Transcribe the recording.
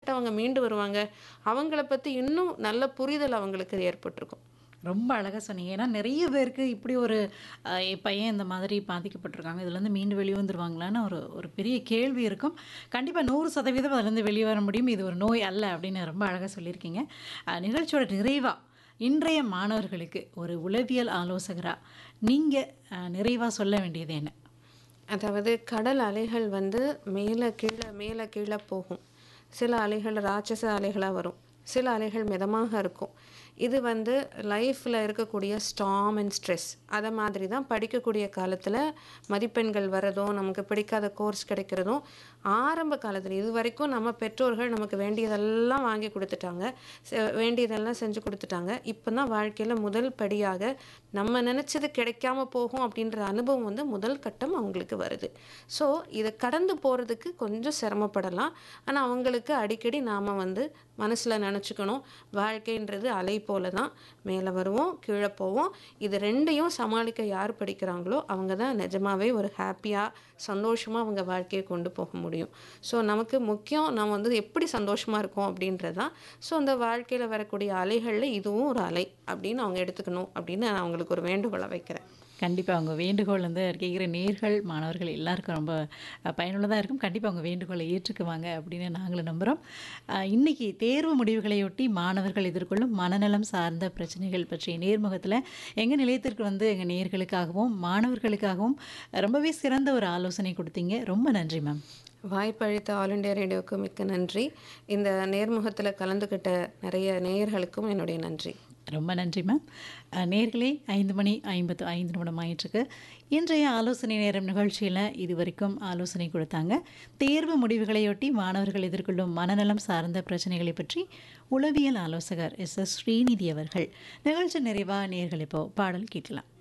அவங்க மீண்டு வருவாங்க அவங்கள பற்றி இன்னும் நல்ல புரிதல் அவங்களுக்கு ஏற்பட்டிருக்கும் ரொம்ப அழகாக சொன்னீங்க ஏன்னா நிறைய பேருக்கு இப்படி ஒரு அஹ், என் பையன் இந்த மாதிரி பாதிக்கப்பட்டிருக்காங்க இதுலேருந்து மீண்டு வெளியே வந்துருவாங்களான்னு ஒரு ஒரு பெரிய கேள்வி இருக்கும் கண்டிப்பாக நூறு சதவீதம் அதுலேருந்து வெளியே வர முடியும் இது ஒரு நோய் அல்ல அப்படின்னு ரொம்ப அழகாக சொல்லியிருக்கீங்க அஹ், நிகழ்ச்சியோட நிறைவாக இன்றைய மாணவர்களுக்கு ஒரு உளவியல் ஆலோசகராக நீங்கள் நிறைவாக சொல்ல வேண்டியது என்ன அதாவது கடல் அலைகள் வந்து மேலே கீழே மேலே கீழே போகும் சில அலைகள் ராட்சச அலைகளாக வரும் சில அலைகள் மிதமாக இருக்கும் இது வந்து லைஃப்பில் இருக்கக்கூடிய ஸ்டாம் அண்ட் ஸ்ட்ரெஸ் அதை மாதிரி தான் படிக்கக்கூடிய காலத்தில் மதிப்பெண்கள் வரதும் நமக்கு பிடிக்காத கோர்ஸ் கிடைக்கிறதும் ஆரம்ப காலத்தில் இது வரைக்கும் நம்ம பெற்றோர்கள் நமக்கு வேண்டியதெல்லாம் வாங்கி கொடுத்துட்டாங்க செ- வேண்டியதெல்லாம் செஞ்சு கொடுத்துட்டாங்க இப்போ தான் வாழ்க்கையில் முதல் படியாக நம்ம நினச்சது கிடைக்காம போகும் அப்படின்ற அனுபவம் வந்து முதல் கட்டம் அவங்களுக்கு வருது ஸோ இதை கடந்து போகிறதுக்கு கொஞ்சம் சிரமப்படலாம் ஆனால் அவங்களுக்கு அடிக்கடி நாம் வந்து மனசில் நினச்சிக்கணும் வாழ்க்கைன்றது அலை போல தான் மேலே வருவோம் கீழே போவோம் இது ரெண்டையும் சமாளிக்க யார் படிக்கிறாங்களோ அவங்க தான் நிஜமாவே ஒரு ஹாப்பியாக சந்தோஷமாக அவங்க வாழ்க்கையை கொண்டு போக முடியும் ஸோ நமக்கு முக்கியம் நம்ம வந்து எப்படி சந்தோஷமாக இருக்கோம் அப்படின்றது தான் ஸோ அந்த வாழ்க்கையில் வரக்கூடிய அலைகளில் இதுவும் ஒரு அலை அப்படின்னு அவங்க எடுத்துக்கணும் அப்படின்னு நான் அவங்களுக்கு ஒரு வேண்டுகோளை வைக்கிறேன் கண்டிப்பாக அவங்க வேண்டுகோள் வந்து கேட்குற நேர்கள் மாணவர்கள் எல்லாருக்கும் ரொம்ப பயனுள்ளதாக இருக்கும் கண்டிப்பாக அவங்க வேண்டுகோளை ஏற்றுக்குவாங்க அப்படின்னு நாங்களும் நம்புகிறோம் அஹ், இன்னைக்கு தேர்வு முடிவுகளையொட்டி மாணவர்கள் எதிர்கொள்ளும் மனநலம் சார்ந்த பிரச்சனைகள் பற்றிய நேர்முகத்தில் எங்கள் நிலையத்திற்கு வந்து எங்கள் நேர்களுக்காகவும் மாணவர்களுக்காகவும் ரொம்பவே சிறந்த ஒரு ஆலோசனை கொடுத்தீங்க ரொம்ப நன்றி மேம் வாய்ப்பளித்த ஆல் இண்டியா ரேடியோவுக்கு மிக்க நன்றி இந்த நேர்முகத்தில் கலந்துக்கிட்ட நிறைய நேயர்களுக்கும் என்னுடைய நன்றி ரொம்ப நன்றி மேம் அஹ், நேர்களே ஐந்து மணி ஐம்பத்து ஐந்து நிமிடம் ஆயிட்டுருக்கு இன்றைய ஆலோசனை நேரம் நிகழ்ச்சியில் இது வரைக்கும் ஆலோசனை கொடுத்தாங்க தேர்வு முடிவுகளையொட்டி மாணவர்கள் எதிர்கொள்ளும் மனநலம் சார்ந்த பிரச்சனைகளை பற்றி உளவியல் ஆலோசகர் எஸ் எஸ் ஸ்ரீநிதி அவர்கள் நிகழ்ச்சி நிறைவாக நேர்கள் இப்போ பாடல் கேட்கலாம்